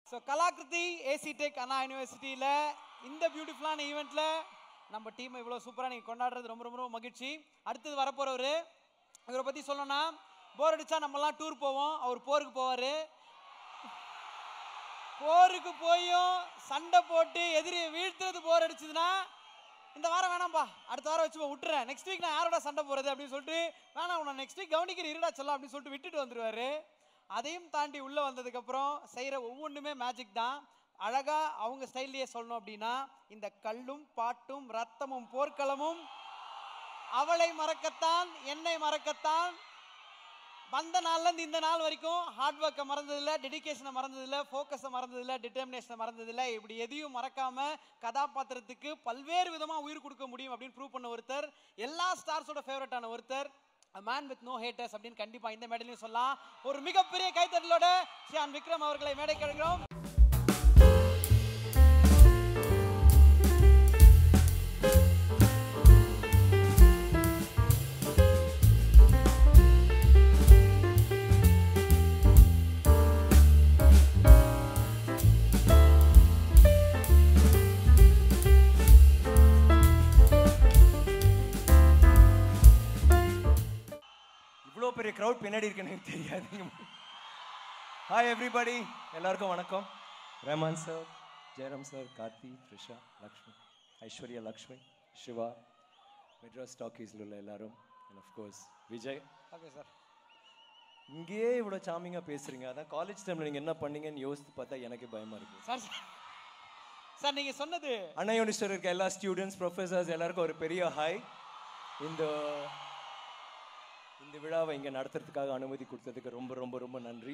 So Kalakriti AC tech Anna யூனிவர்சிட்டியில் இந்த பியூட்டிஃபுல்லான ஈவெண்ட்டில் நம்ம டீமை இவ்வளோ சூப்பராக நீங்கள் கொண்டாடுறது ரொம்ப ரொம்ப ரொம்ப மகிழ்ச்சி அடுத்தது வரப்போகிறவர் இவரை பற்றி சொல்லணும்னா போர் அடிச்சா நம்மலாம் டூர் போவோம் அவர் போருக்கு போவார் போருக்கு போயும் சண்டை போட்டு எதிரியை வீழ்த்துறது போர் அடிச்சதுன்னா இந்த வாரம் வேணாம்பா அடுத்த வாரம் வச்சு விட்டுறேன் நெக்ஸ்ட் வீக் நான் யாரோட சண்டை போறது அப்படின்னு சொல்லிட்டு வேணாம் உன்னை நெக்ஸ்ட் வீக் கவனிக்கிற இருடா சொல்லலாம் அப்படின்னு சொல்லிட்டு விட்டுட்டு வந்துருவாரு அதையும் தாண்டி உள்ள வந்ததுக்கப்புறம் செய்கிற ஒவ்வொன்றுமே மேஜிக் தான் அழகா அவங்க ஸ்டைல்லையே சொல்லணும் அப்படின்னா இந்த கல்லும் பாட்டும் ரத்தமும் போர்க்களமும் அவளை மறக்கத்தான் என்னை மறக்கத்தான் வந்த நாள்லேருந்து இந்த நாள் வரைக்கும் ஹார்ட் ஒர்க்கை மறந்ததில்ல டெடிகேஷனை மறந்ததில்ல ஃபோக்கஸை மறந்ததில்ல டிட்டர்மினேஷனை மறந்ததில்ல இப்படி எதையும் மறக்காம கதாபாத்திரத்துக்கு பல்வேறு விதமாக உயிர் கொடுக்க முடியும் அப்படின்னு ப்ரூவ் பண்ண ஒருத்தர் எல்லா ஸ்டார்ஸோட ஃபேவரட்டான ஒருத்தர் மேன் வித் நோ ஹேட்டர்ஸ் அப்படின்னு கண்டிப்பாக இந்த மேடையிலையும் சொல்லலாம் ஒரு மிகப்பெரிய கைத்தட்டலோட ஷியான் விக்ரம் அவர்களை மேடை கழுகிறோம் இவ்வளோ பெரிய க்ரௌட் பின்னாடி இருக்குன்னு எனக்கு தெரியாது ஹாய் எவ்ரிபடி எல்லாருக்கும் வணக்கம் ரஹ்மான் சார் ஜெயராம் சார் கார்த்தி த்ரிஷா லக்ஷ்மி ஐஸ்வர்யா லக்ஷ்மி சிவா மெட்ராஸ் டாக்கீஸில் உள்ள எல்லாரும் and course Vijay okay sir இங்கேயே இவ்வளோ சாமிங்காக பேசுறீங்க அதான் காலேஜ் டைமில் நீங்கள் என்ன பண்ணீங்கன்னு யோசித்து பார்த்தா எனக்கே பயமாக இருக்குது சார் சார் நீங்கள் சொன்னது அண்ணா யூனிவர்சிட்டியில் இருக்க எல்லா ஸ்டூடெண்ட்ஸ் ப்ரொஃபஸர்ஸ் எல்லாருக்கும் ஒரு பெரிய ஹாய் இந்த இந்த விழாவை இங்கே நடத்துறதுக்காக அனுமதி கொடுத்ததுக்கு ரொம்ப ரொம்ப ரொம்ப நன்றி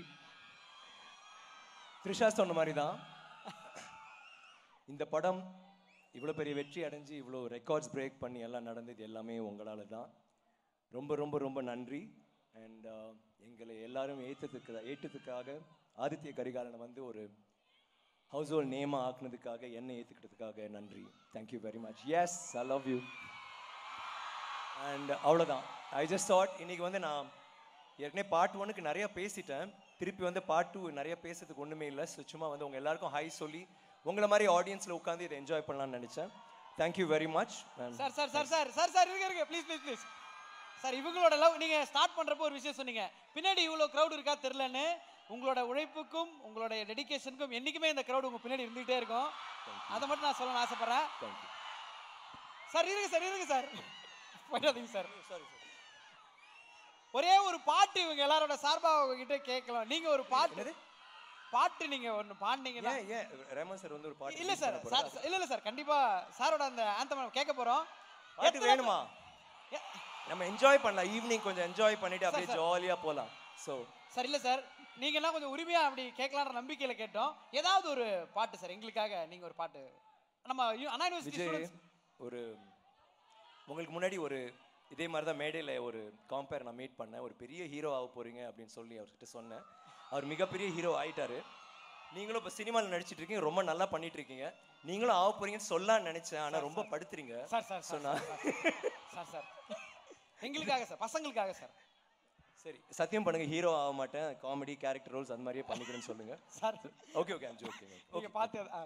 த்ரிஷா சொன்ன மாதிரி தான் இந்த படம் இவ்வளோ பெரிய வெற்றி அடைஞ்சு இவ்வளோ ரெக்கார்ட்ஸ் பிரேக் பண்ணி எல்லாம் நடந்தது எல்லாமே உங்களால் தான் ரொம்ப ரொம்ப ரொம்ப நன்றி அண்ட் எங்களை எல்லாரும் ஏற்றதுக்கு ஏற்றதுக்காக ஆதித்ய கரிகாலனை வந்து ஒரு ஹவுஸ் ஹோல்ட் நேமாக ஆக்குனதுக்காக என்னை ஏற்றுக்கிட்டதுக்காக நன்றி thank you very much yes I love you and அவ்வளோதான் ஐ ஜஸ்ட் தாட் இன்னைக்கு வந்து நான் ஏற்கனவே பார்ட் ஒனுக்கு நிறைய பேசிட்டேன் திருப்பி வந்து பார்ட் டூ நிறைய பேசுறதுக்கு ஒன்றுமே இல்லை ஸோ சும்மா வந்து உங்கள் எல்லாருக்கும் ஹை சொல்லி உங்களை மாதிரி ஆடியன்ஸில் உட்காந்து இதை என்ஜாய் பண்ணலாம்னு நினச்சேன் thank you very much sir sir sir sir sir sir இருங்க இருங்க ப்ளீஸ் ப்ளீஸ் ப்ளீஸ் சார் இவங்களோட லவ் நீங்க ஸ்டார்ட் பண்றப்போ ஒரு விஷயம் சொன்னீங்க பின்னாடி இவ்வளோ க்ரௌட் இருக்கா தெரிலன்னு உங்களோட உழைப்புக்கும் உங்களோட டெடிகேஷனுக்கும் என்னைக்குமே இந்த க்ரௌட் உங்க பின்னாடி இருந்துகிட்டே இருக்கும் அதை மட்டும் நான் சொல்லணும்னு ஆசைப்படுறேன் தேங்க்யூ சார் இருங்க சார் இருங்க சார் போயிடாதீங்க சார் சாரி சார் ஒரே ஒரு பாட்டு இவங்க எல்லாரோட சார்பா உங்ககிட்ட கேட்கலாம் நீங்க ஒரு பாட்டு என்னது? பாட்டு நீங்க ஒன்னு பாடுனீங்கன்னா ஏன் ஏன் ரேமன் சார் வந்து ஒரு பாட்டு இல்ல release சார் பண்ண போறாரா? சார் இல்ல இல்ல சார் கண்டிப்பா சாரோட அந்த ஆந்தம் கேட்க போறோம் பாட்டு எத்தனை- வேணுமா எ- நம்ம என்ஜாய் பண்ணலாம் ஈவினிங் கொஞ்சம் என்ஜாய் பண்ணிட்டு அப்படியே சார். ஜாலியாக போகலாம் ஸோ சார் இல்ல சார் நீங்க எல்லாம் கொஞ்சம் உரிமையா அப்படி கேட்கலான்ற நம்பிக்கையில கேட்டோம் ஏதாவது ஒரு பாட்டு சார் எங்களுக்காக நீங்க ஒரு பாட்டு நம்ம யு- அண்ணா யூனிவர்சிட்டி விஜய் ஸ்டூடெண்ட்ஸ் ஒரு உங்களுக்கு முன்னாடி ஒரு இதே மாதிரி தான் மேடையில் ஒரு காம்பேர் நான் மீட் பண்ணேன் ஒரு பெரிய ஹீரோ ஆக போறீங்க அப்படின்னு சொல்லி அவர்கிட்ட சொன்னேன் அவர் மிகப்பெரிய ஹீரோ ஆயிட்டாரு நீங்களும் இப்போ சினிமாவில் நடிச்சிட்டு இருக்கீங்க ரொம்ப நல்லா பண்ணிட்டு இருக்கீங்க நீங்களும் ஆக போறீங்கன்னு சொல்லலாம்னு நினைச்சேன் ஆனால் ரொம்ப படுத்துறீங்க சார் சார் சார் சொன்னா சார் சார் எங்களுக்காக சார் பசங்களுக்காக சார் சரி சத்தியம் பண்ணுங்க ஹீரோ ஆக மாட்டேன் காமெடி கேரக்டர் ரோல்ஸ் அந்த மாதிரியே பண்ணிக்கிறேன்னு சொல்லுங்க சார் ஓகே ஓகே அஞ்சு ஓகே நீங்க பார்த்து ஆ.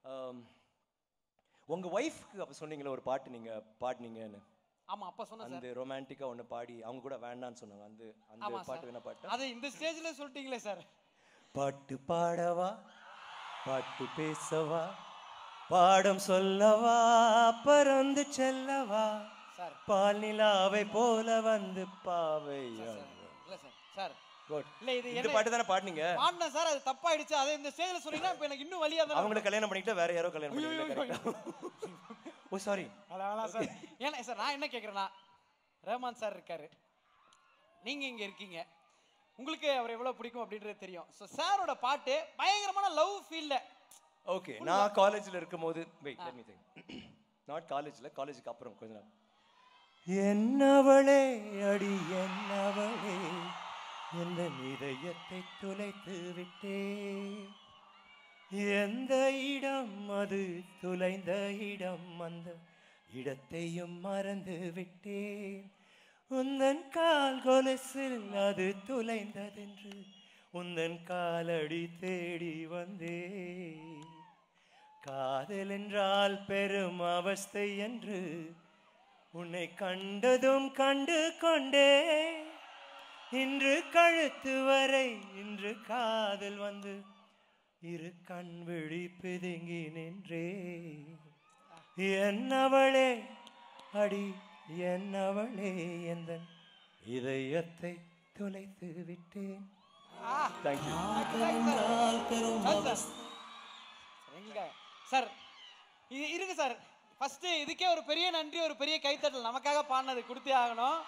உங்க ஒய்ஃப்க்கு அப்போ சொன்னீங்களே ஒரு பாட்டு நீங்க பாடினீங்கன்னு ஆமா அப்பா சொன்னேன் சார் அந்த ரொமான்டிக்கா ஒன்று பாடி அவங்க கூட வேண்டான்னு சொன்னாங்க அந்த அந்த ஆமா பாட்டு சார் என்ன பாட்டு அது இந்த ஸ்டேஜ்ல சொல்லிட்டீங்களே சார் பாட்டு பாடவா பாட்டு பேசவா பாடம் சொல்லவா பறந்து செல்லவா சார் பால் நிலாவை போல வந்து பாவை சார் இல்ல சார் சார் குட் இல்ல இது இந்த என்ன பாட்டு தானே பாடினீங்க பாடினேன் சார் அது தப்பாயிடுச்சு அதை இந்த ஸ்டேஜ்ல சொன்னீங்கன்னா இப்போ எனக்கு இன்னும் வலியா தான் அவங்கள கல்யாணம் பண்ணிட்டு வேற யாரோ கல்யாணம் ஐயோ, பண்ணிட்டு ஐயோ, கரெக்டா ஓ சாரி அதான் வேணாம் சார் ஏன்னா சார் நான் என்ன கேட்குறேன்னா ரஹ்மான் சார் இருக்காரு நீங்க இங்க இருக்கீங்க உங்களுக்கு அவர் எவ்வளவு பிடிக்கும் அப்படின்றது தெரியும் ஸோ சாரோட பாட்டு பயங்கரமான லவ் ஃபீல்ல ஓகே நான் காலேஜ்ல இருக்கும்போது wait let me think not காலேஜ்ல காலேஜுக்கு அப்புறம் கொஞ்ச நாள் என்னவளே அடி என்னவளே எந்த இதயத்தை துளைத்து விட்டே எந்த இடம் அது துளைந்த இடம் அந்த இடத்தையும் மறந்து விட்டேன் உந்தன் கால் கொலுசில் அது துளைந்ததென்று உந்தன் காலடி தேடி வந்தேன் காதல் என்றால் பெரும் அவஸ்தை என்று உன்னை கண்டதும் கண்டு கொண்டே இன்று கழுத்து வரை இன்று காதல் வந்து இரு கண் விழி பிதுங்கி நின்றே என்னவளே அடி என்னவளே எந்தன் இதயத்தை தொலைத்து விட்டேன் தேங்க்யூ எங்க சார் இது இருக்கு சார் ஃபர்ஸ்ட் இதுக்கே ஒரு பெரிய நன்றி ஒரு பெரிய கைத்தட்டல் நமக்காக பாடினது கொடுத்தே ஆகணும்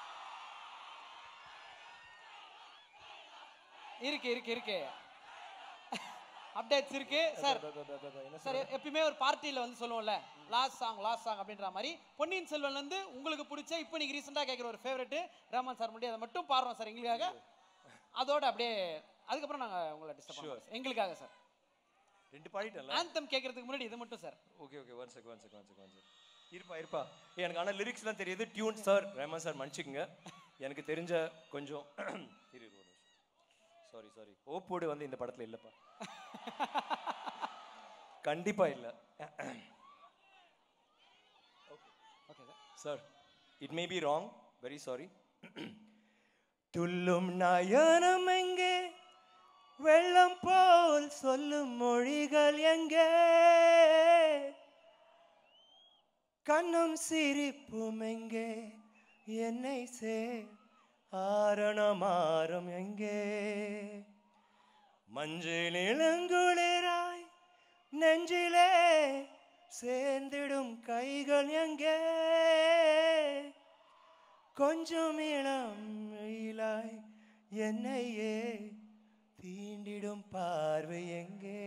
இருக்கு இருக்கு இருக்கு அப்டேட்ஸ் இருக்கு சார் சார் எ- எப்பயுமே ஒரு பார்ட்டியில வந்து சொல்லுவோம்ல லாஸ்ட் சாங் லாஸ்ட் சாங் அப்படின்ற மாதிரி பொன்னியின் செல்வன்ல இருந்து உங்களுக்கு பிடிச்ச இப்போ நீங்க ரீசெண்டா கேட்குற ஒரு ஃபேவரட் ரஹ்மான் சார் மட்டும் அதை மட்டும் பாடுறோம் சார் எங்களுக்காக அதோட அப்படியே அதுக்கப்புறம் நாங்க உங்களை டிஸ்டர்ப் பண்ணுவோம் எங்களுக்காக சார் ரெண்டு பாடிட்டல ஆந்தம் கேட்கறதுக்கு முன்னாடி இது மட்டும் sir okay okay one check one check one check one check இருப்பா இருப்பா ஏய், எனக்கு ஆனால் லிரிக்ஸ்லாம் தெரியுது டியூன் சார் ரஹ்மான் சார் மன்னிச்சுக்குங்க எனக்கு தெரிஞ்ச கொஞ்சம் இரு இரு, ஒரு சாரி சாரி ஓப்போடு வந்து இந்த படத்தில் இல்லைப்பா கண்டிப்பா இல்லை okay sir sir it may be wrong very sorry துள்ளும் நயனம் எங்கே வெள்ளம் போல் சொல்லும் மொழிகள் எங்கே கண்ணும் சிரிப்பும் எங்கே என்னை சே ஆரணமாரம் எங்கே மஞ்சள் இளங்குளிராய் நெஞ்சிலே சேர்ந்திடும் கைகள் எங்கே கொஞ்சம் இளம் வெயிலாய் என்னையே தீண்டிடும் பார்வை எங்கே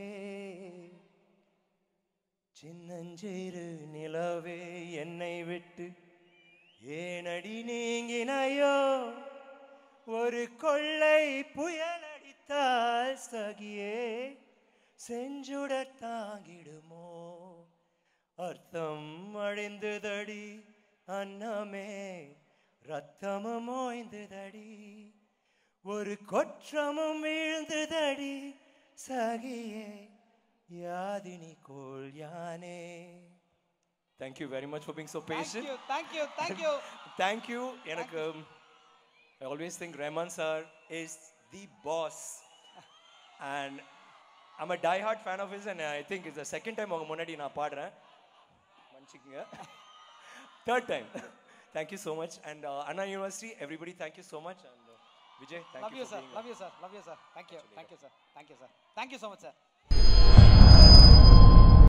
சின்னஞ்சிறு நிலவே என்னை விட்டு ஏனடி நீங்கினாயோ ஒரு கொள்ளை புயல் அடித்தால் சகியே செஞ்சுட தாங்கிடுமோ அர்த்தம் அழிந்ததடி அன்னமே ரத்தமும் ஓய்ந்ததடி ஒரு கொற்றமும் வீழ்ந்ததடி சகியே யாதினி கோல் யானே thank you very much for being so thank you thank you thank you thank you எனக்கு I always think Rahman sir is the boss and I'm a die hard fan of is and I think it's second time உங்க முன்னாடி நான் பாடுறேன் மன்னிச்சுக்கங்க third time thank you so much and Anna university everybody thank you so much and Vijay thank love you you sir love you sir love you sir thank you thank you sir thank you sir thank you so much sir